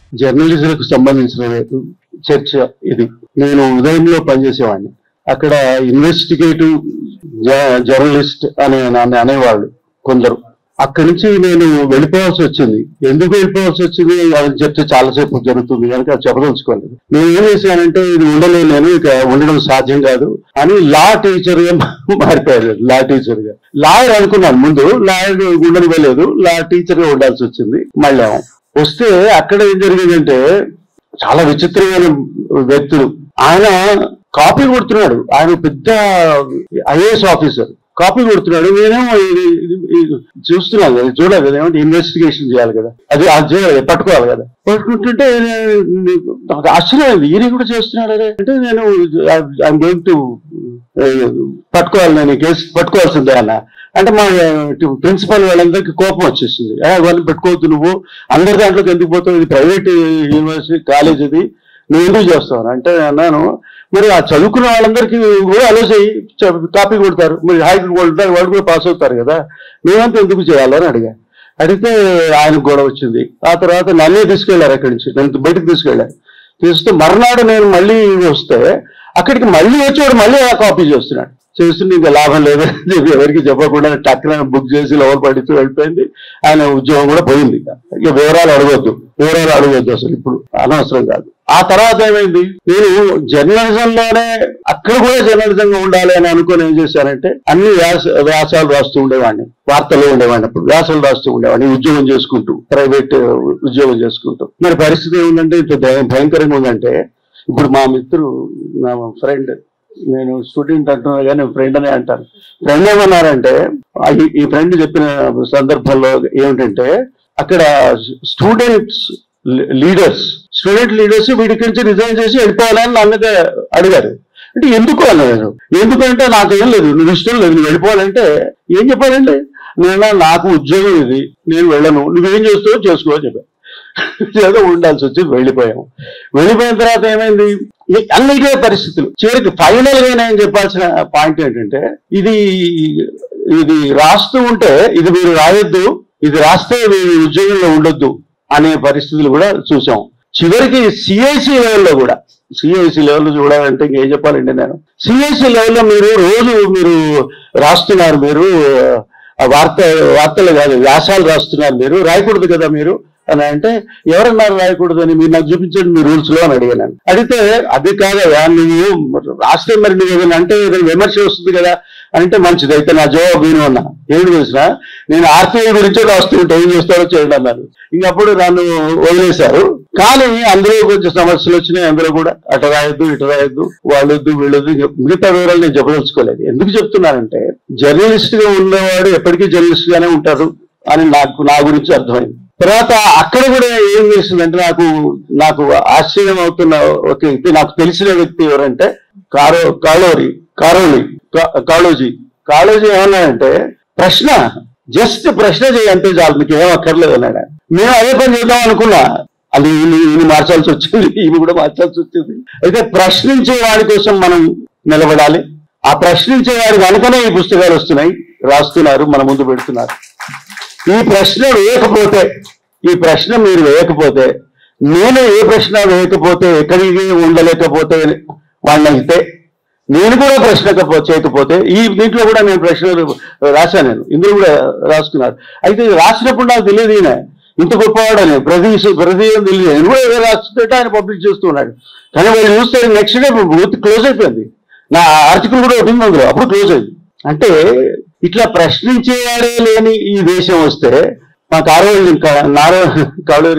జర్నలిజంకు సంబంధించిన చర్చ ఇది నేను ఉదయంలో పనిచేసేవాడిని అక్కడ ఇన్వెస్టిగేటివ్ జర్నలిస్ట్ అనే నన్ను అనేవాళ్ళు కొందరు అక్కడి నుంచి నేను వెళ్ళిపోవాల్సి వచ్చింది ఎందుకు వెళ్ళిపోవాల్సి వచ్చింది అని చెప్తే చాలాసేపు జరుగుతుంది కనుక అది చెప్పదలుచుకోలేదు నేను ఏం చేశానంటే ఇది ఉండలేను నేను ఇక ఉండడం సాధ్యం కాదు అని లా టీచర్ గా మారిపోయారు లా టీచర్ గా లాయర్ అనుకున్నాను ముందు లాయర్ ఉండనివ్వలేదు లా టీచర్ గా ఉండాల్సి వచ్చింది మళ్ళీ వస్తే అక్కడ ఏం జరిగిందంటే చాలా విచిత్రమైన వ్యక్తులు ఆయన కాపీ కొడుతున్నాడు ఆయన పెద్ద ఐఏఎస్ ఆఫీసర్ కాపీ కొడుతున్నాడు నేనేమో ఇది- ఇది- ఇది చూస్తున్నాను కదా చూడాలి కదా ఏమంటే ఇన్వెస్టిగేషన్ చేయాలి కదా అది అది చేయాలి పట్టుకోవాలి కదా పట్టుకుంటుంటే నేను- నాకు ఆశ్చర్యమైంది ఈయన కూడా చేస్తున్నాడు అదే అంటే నేను ఐఎమ్ గోయింగ్ టు పట్టుకోవాలి నేను ఈ కేసు పట్టుకోవాల్సిందే అన్న అంటే మా ప్రిన్సిపల్ వాళ్ళందరికీ కోపం వచ్చేసింది "ఏ, వాళ్ళని పెట్టుకోవద్దు నువ్వు అందరి దాంట్లోకి ఎందుకు పోతావు ఇది ప్రైవేట్ యూనివర్సిటీ కాలేజ్ ఇది నువ్వు ఎందుకు చేస్తావు అంటే అన్నాను మరి ఆ చదువుకున్న వాళ్ళందరికీ కూడా అలో చేయి చ- కాపీ కొడతారు మరి హైకి కొడతారు వాళ్ళు కూడా పాస్ అవుతారు కదా మేమంతా ఎందుకు చేయాలని అడిగా అడిగితే ఆయనకు గొడవ వచ్చింది ఆ తర్వాత నన్నే తీసుకెళ్లారు అక్కడి నుంచి నన్ను బయటకు తీసుకెళ్లారు తీసుకుంటే మర్నాడు నేను మళ్ళీ వస్తే అక్కడికి మళ్ళీ వచ్చేవాడు మళ్ళీ ఆ కాపీ చేస్తున్నాడు చేస్తుంటే ఇంకా లాభం లేదు అని చెప్పి ఎవరికి చెప్పకుండా టక్కున బుక్ చేసి లోపల పడితూ వెళ్ళిపోయింది ఆయన ఉద్యోగం కూడా పోయింది ఇక ఇక వివరాలు అడగొద్దు వివరాలు అడగొద్దు అసలు ఇప్పుడు అనవసరం కాదు ఆ తర్వాత ఏమైంది నేను జర్నలిజం లోనే అక్కడ కూడా జర్నలిజం గా ఉండాలి అని అనుకుని ఏం చేశానంటే అన్ని వ్యాస వ్యాసాలు రాస్తూ ఉండేవాడిని వార్తలు ఉండేవాడిని అప్పుడు వ్యాసాలు రాస్తూ ఉండేవాడిని ఉద్యోగం చేసుకుంటూ ప్రైవేట్ ఉద్యోగం చేసుకుంటూ మరి పరిస్థితి ఏముందంటే ఇంత భయ- భయంకరంగా ఉందంటే ఇప్పుడు మా మిత్రుడు నా ఫ్రెండ్ నేను స్టూడెంట్ అంటున్నా కానీ ఫ్రెండ్ అనే అంటాను ఫ్రెండ్ ఏమన్నారంటే ఆ ఈ- ఈ ఫ్రెండ్ చెప్పిన సందర్భంలో ఏమిటంటే అక్కడ స్టూడెంట్స్ లీడర్స్ స్టూడెంట్ లీడర్స్ వీడికి నుంచి రిజైన్ చేసి వెళ్ళిపోవాలని నా మీద అడిగారు అంటే ఎందుకు అన్నారు ఎందుకంటే నాకు ఏం లేదు నువ్వు ఇష్టం లేదు నువ్వు వెళ్ళిపోవాలంటే ఏం చెప్పాలండి నేను నాకు ఉద్యోగం ఇది నేను వెళ్ళను నువ్వేం చేస్తావో చేసుకో అని చెప్పాను ఏదో ఉండాల్సి వచ్చి వెళ్ళిపోయాము వెళ్ళిపోయిన తర్వాత ఏమైంది ఈ అన్ని ఇదే పరిస్థితులు చివరికి ఫైనల్ గా నేను చెప్పాల్సిన పాయింట్ ఏంటంటే ఇది ఇది రాస్తూ ఉంటే ఇది మీరు రాయొద్దు ఇది రాస్తే మీ ఉద్యోగంలో ఉండొద్దు అనే పరిస్థితులు కూడా చూసాం చివరికి సిఐసి లెవెల్లో కూడా సిఐసి లెవెల్లో చూడాలంటే ఇంకేం చెప్పాలండి నేను సిఐసి లెవెల్లో మీరు రోజు మీరు రాస్తున్నారు మీరు ఆ వార్త వార్తలు కాదు వ్యాసాలు రాస్తున్నారు మీరు రాయకూడదు కదా మీరు అని అంటే ఎవరన్నారు రాయకూడదు అని మీరు నాకు చూపించండి మీ రూల్స్ లో అని అడిగాను అడిగితే అది కాదయా నువ్వు రాస్తే మరి నువ్వు ఏదైనా అంటే ఏదైనా విమర్శ వస్తుంది కదా అంటే మంచిది అయితే నా జవాబు విను అన్నా ఏమి తెలిసిన నేను ఆర్టీఐ గురించే రాస్తుంటే ఏం చేస్తారో చేయండి అన్నారు ఇంకప్పుడు నన్ను వదిలేశారు కానీ అందులో కొంచెం సమస్యలు వచ్చినాయి అందులో కూడా అటు రాయొద్దు ఇటు రాయొద్దు వాళ్ళొద్దు వీళ్ళొద్దు ఇంక మిగతా వివరాలు నేను చెప్పదలుచుకోలేదు ఎందుకు చెప్తున్నానంటే జర్నలిస్ట్ గా ఉన్నవాడు ఎప్పటికీ జర్నలిస్ట్ గానే ఉంటారు అని నాకు నా గురించి అర్థమైంది తర్వాత అక్కడ కూడా ఏం చేసిందంటే నాకు నాకు ఆశ్చర్యం అవుతున్న ఒక వ్యక్తి నాకు తెలిసిన వ్యక్తి ఎవరంటే కారో కాళోరి కారోలి కా- కాళోజీ కాళోజీ ఏమన్నాడంటే ప్రశ్న జస్ట్ ప్రశ్న చేయి అంతే చాలు మీకు ఏం అక్కర్లేదు అన్నాడు ఆయన. మేము అదే పని చేద్దాం అనుకున్నా అది ఈయన ఈయన మార్చాల్సి వచ్చింది ఈయన కూడా మార్చాల్సి వచ్చింది అయితే ప్రశ్నించే వాడి కోసం మనం నిలబడాలి ఆ ప్రశ్నించే వాడి వెనుకనే ఈ పుస్తకాలు వస్తున్నాయి రాస్తున్నారు మన ముందు పెడుతున్నారు ఈ ప్రశ్న వేయకపోతే ఈ ప్రశ్న మీరు వేయకపోతే నేను ఏ ప్రశ్న వేయకపోతే ఎక్కడికి ఉండలేకపోతే వాళ్ళని అయితే నేను కూడా ప్రశ్న కపో- చేయకపోతే ఈ దీంట్లో కూడా నేను ప్రశ్నలు రాశాను నేను ఇందులో కూడా రాసుకున్నారు అయితే ఇది రాసినప్పుడు నాకు తెలియదు ఈయన ఇంత గొప్పవాడని ప్రతి ప్రతి ఏం తెలియదు నేను కూడా ఏదో రాస్తుంటే ఆయన పబ్లిష్ చేస్తూ ఉన్నాడు కానీ వాళ్ళు చూస్తే నెక్స్ట్ డే బూత్ క్లోజ్ అయిపోయింది నా ఆర్టికల్ కూడా ఒకటి ఉంది అందులో అప్పుడు క్లోజ్ అయింది అంటే ఇట్లా ప్రశ్నించేవాడే లేని ఈ దేశం వస్తే మా కాళోజీ నారో కాళూరి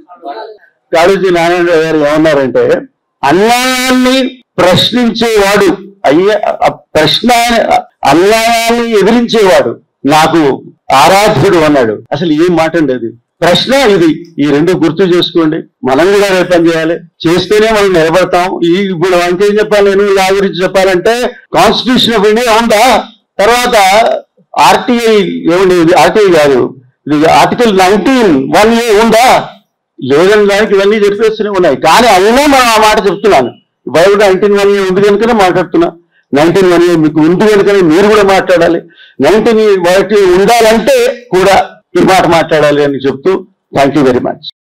కాళోజీ నారాయణ గారు ఏమన్నారంటే అన్యాయాన్ని ప్రశ్నించేవాడు అయ్యే ఆ ప్రశ్న అన్యాయాన్ని ఎదిరించేవాడు నాకు ఆరాధ్యుడు అన్నాడు అసలు ఏం మాట అండి అది ప్రశ్న ఇది ఈ రెండు గుర్తు చేసుకోండి మనం కూడా అదే పని చేయాలి చేస్తేనే మనం నిలబడతాం ఈ ఇప్పుడు ఇంకేం చెప్పాలి నేను లా గురించి చెప్పాలంటే కాన్స్టిట్యూషన్ ఆఫ్ ఇండియా ఉందా తర్వాత ఆర్టీఐ ఏమండి ఇది ఆర్టీఐ కాదు ఇది ఆర్టికల్ నైన్టీన్ వన్ ఏ ఉందా లేదని దానికి ఇవన్నీ చెప్పేస్తూనే ఉన్నాయి కానీ అయినా మనం ఆ మాట చెప్తున్నాను బైబిల్ నైన్టీన్ వన్ ఏ ఉంది కనుకనే మాట్లాడుతున్నా నైన్టీన్ వన్ ఏ మీకు ఉంది కనుకనే మీరు కూడా మాట్లాడాలి నైన్టీన్ వాటి ఉండాలంటే కూడా ఈ మాట మాట్లాడాలి అని చెప్తూ థ్యాంక్ యూ వెరీ మచ్